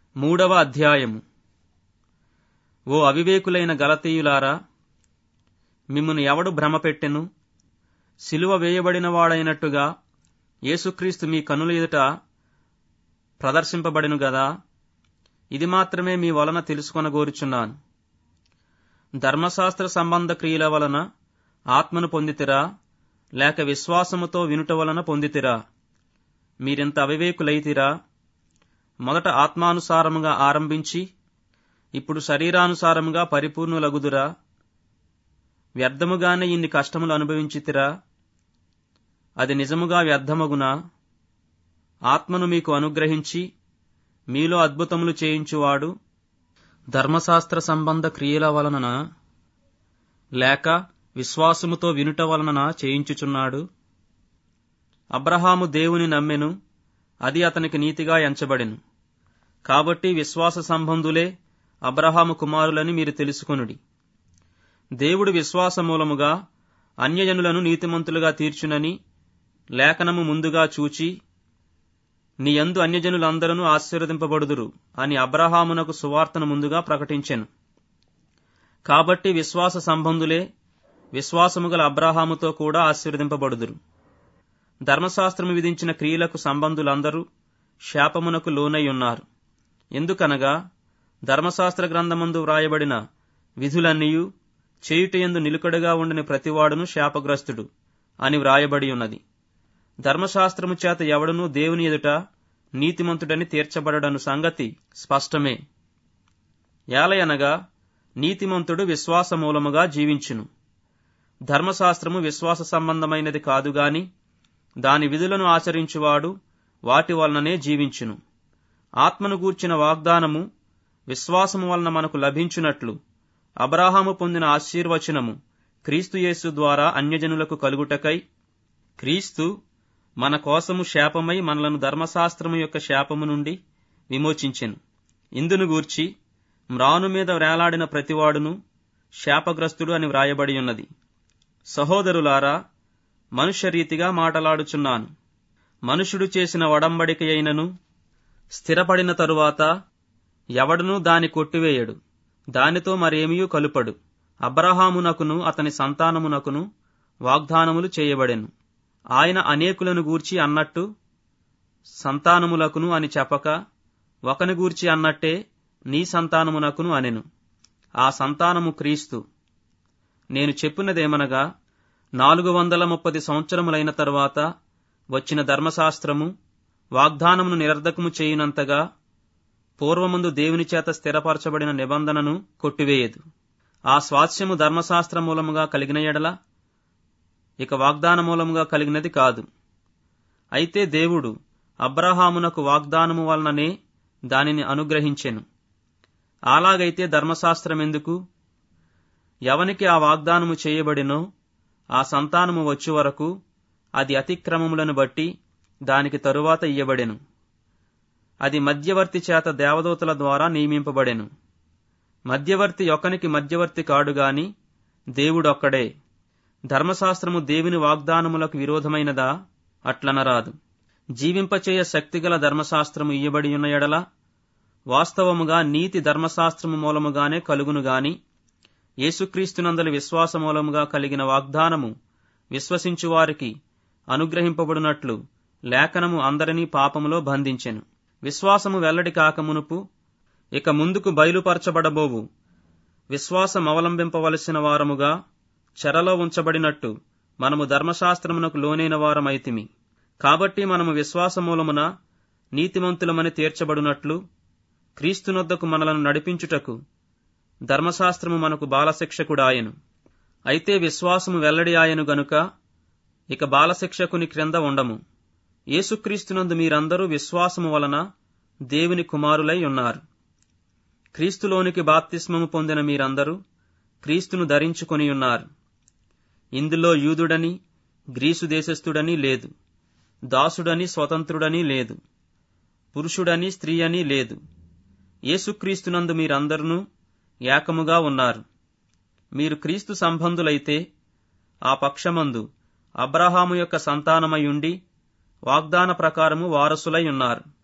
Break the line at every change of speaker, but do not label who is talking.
మూడవ అధ్యాయము ఓ అవివేకులైన గలతీయులారా మిమ్మును ఎవడు భ్రమపెట్టెను సిలువ వేయబడిన వాడైనట్టుగా యేసుక్రీస్తు మీ కనుల ఎదుట ప్రదర్శింపబడిను గదా ఇది మాత్రమే మీ వలన తెలుసుకొనగోరుచున్నాను ధర్మశాస్త్ర సంబంధ క్రియల వలన ఆత్మను పొందితిరా లేక విశ్వాసముతో వినుట వలన పొందితిరా మీరింత అవివేకులైతిరా మొదట ఆత్మానుసారముగా ఆరంభించి ఇప్పుడు శరీరానుసారముగా పరిపూర్ణులగుదురా వ్యర్థముగానే ఇన్ని కష్టములు అనుభవించితిరా అది నిజముగా వ్యర్థమగునా ఆత్మను మీకు అనుగ్రహించి మీలో అద్భుతములు చేయించువాడు ధర్మశాస్త్ర సంబంధ క్రియల వలన లేక విశ్వాసముతో వినుట వలన చేయించుచున్నాడు అబ్రహాము దేవుని నమ్మెను అది అతనికి నీతిగా ఎంచబడెను కాబట్టి విశ్వాస సంబంధులే అబ్రహాము కుమారులని మీరు తెలుసుకొనుడి దేవుడు విశ్వాసమూలముగా అన్యజనులను నీతిమంతులుగా తీర్చునని లేఖనము ముందుగా చూచి నీ యందు అన్యజనులందరూ ఆశీర్వదింపబడుదురు అని అబ్రహామునకు సువార్తను ముందుగా ప్రకటించెను కాబట్టి విశ్వాస సంబంధులే విశ్వాసము గల అబ్రహాముతో కూడా ఆశీర్వదింపబడుదురు ధర్మశాస్త్రము విధించిన క్రియలకు సంబంధులందరూ శాపమునకు లోనై ఉన్నారు ఎందుకనగా ధర్మశాస్త్ర గ్రంథమందు వ్రాయబడిన విధులన్నీయు చేయుటయందు నిలుకడగా ఉండని ప్రతివాడును శాపగ్రస్తుడు అని వ్రాయబడి ఉన్నది ధర్మశాస్త్రము చేత ఎవడనూ దేవుని ఎదుట నీతిమంతుడని తీర్చబడడను సంగతి స్పష్టమే యాలయనగా నీతిమంతుడు విశ్వాసమూలముగా జీవించును ధర్మశాస్త్రము విశ్వాస సంబంధమైనది కాదు గాని దాని విధులను ఆచరించువాడు వాటి వలననే జీవించును ఆత్మను గూర్చిన వాగ్దానము విశ్వాసము వలన మనకు లభించునట్లు అబ్రాహాము పొందిన ఆశీర్వచనము క్రీస్తుయేసు ద్వారా అన్యజనులకు కలుగుటకై క్రీస్తు మన కోసము శాపమై మనలను ధర్మశాస్త్రము యొక్క శాపము నుండి విమోచించెను ఇందును గూర్చి మ్రాను మీద వేలాడిన ప్రతివాడును శాపగ్రస్తుడు అని వ్రాయబడి ఉన్నది సహోదరులారా మనుష్యరీతిగా మాటలాడుచున్నాను మనుషుడు చేసిన వడంబడిక అయినను స్థిరపడిన తరువాత ఎవడునూ దాని కొట్టివేయడు దానితో మరేమియూ కలుపడు అబ్రహామునకును అతని సంతానమునకును వాగ్దానములు చేయబడెను ఆయన అనేకులను గూర్చి అన్నట్టు సంతానములకును అని చెప్పక ఒకని గూర్చి అన్నట్టే నీ సంతానమునకును అనెను ఆ సంతానము క్రీస్తు నేను చెప్పినదేమనగా నాలుగు వందల ముప్పది సంవత్సరములైన తరువాత వచ్చిన ధర్మశాస్త్రము వాగ్దానమును నిరర్ధకము చేయునంతగా పూర్వముందు దేవుని చేత స్థిరపరచబడిన నిబంధనను కొట్టివేయదు ఆ స్వాస్యము ధర్మశాస్త్ర మూలముగా కలిగిన ఎడల ఇక వాగ్దాన మూలముగా కలిగినది కాదు అయితే దేవుడు అబ్రహామునకు వాగ్దానము వలననే దానిని అనుగ్రహించెను అలాగైతే ధర్మశాస్త్రమెందుకు ఎవనికి ఆ వాగ్దానము చేయబడినో ఆ సంతానము వచ్చి వరకు అది అతిక్రమములను బట్టి దానికి తరువాత ఇయ్యబడెను అది మధ్యవర్తి చేత దేవదూతల ద్వారా నియమింపబడెను మధ్యవర్తి ఒకనికి మధ్యవర్తి కాడుగాని దేవుడొక్కడే ధర్మశాస్త్రము దేవుని వాగ్దానములకు విరోధమైనదా అట్లనరాదు జీవింపచేయ శక్తిగల ధర్మశాస్త్రము ఇయ్యబడి ఉన్న ఎడల వాస్తవముగా నీతి ధర్మశాస్త్రము మూలముగానే కలుగును గాని యేసుక్రీస్తునందలి విశ్వాస మూలముగా కలిగిన వాగ్దానము విశ్వసించువారికి అనుగ్రహింపబడినట్లు లేఖనము అందరినీ పాపములో బంధించెను విశ్వాసము వెల్లడి కాకమునుపు ఇక ముందుకు బయలుపరచబడబోవు విశ్వాసం అవలంబింపవలసిన వారముగా చెరలో ఉంచబడినట్టు మనము ధర్మశాస్త్రమునకు లోనైన వారమైతిమి కాబట్టి మనము విశ్వాసమూలమున నీతిమంతులమని తీర్చబడినట్లు క్రీస్తునొద్దకు మనలను నడిపించుటకు ధర్మశాస్త్రము మనకు బాలశిక్షకుడాయను అయితే విశ్వాసము వెల్లడి ఆయను గనుక ఇక బాలశిక్షకుని క్రింద ఉండము యేసుక్రీస్తునందు మీరందరూ విశ్వాసము వలన దేవుని కుమారులై ఉన్నారు క్రీస్తులోనికి బాప్తిస్మము పొందిన మీరందరూ క్రీస్తును ధరించుకొని ఉన్నారు ఇందులో యూదుడని గ్రీసు దేశస్థుడని లేదు దాసుడని స్వతంత్రుడని లేదు పురుషుడని స్త్రీ అని లేదు యేసుక్రీస్తునందు మీరందరూ ఏకముగా ఉన్నారు మీరు క్రీస్తు సంబంధులైతే ఆ పక్షమందు అబ్రహాము యొక్క సంతానమై ఉండి వాగ్దాన ప్రకారము వారసులై ఉన్నారు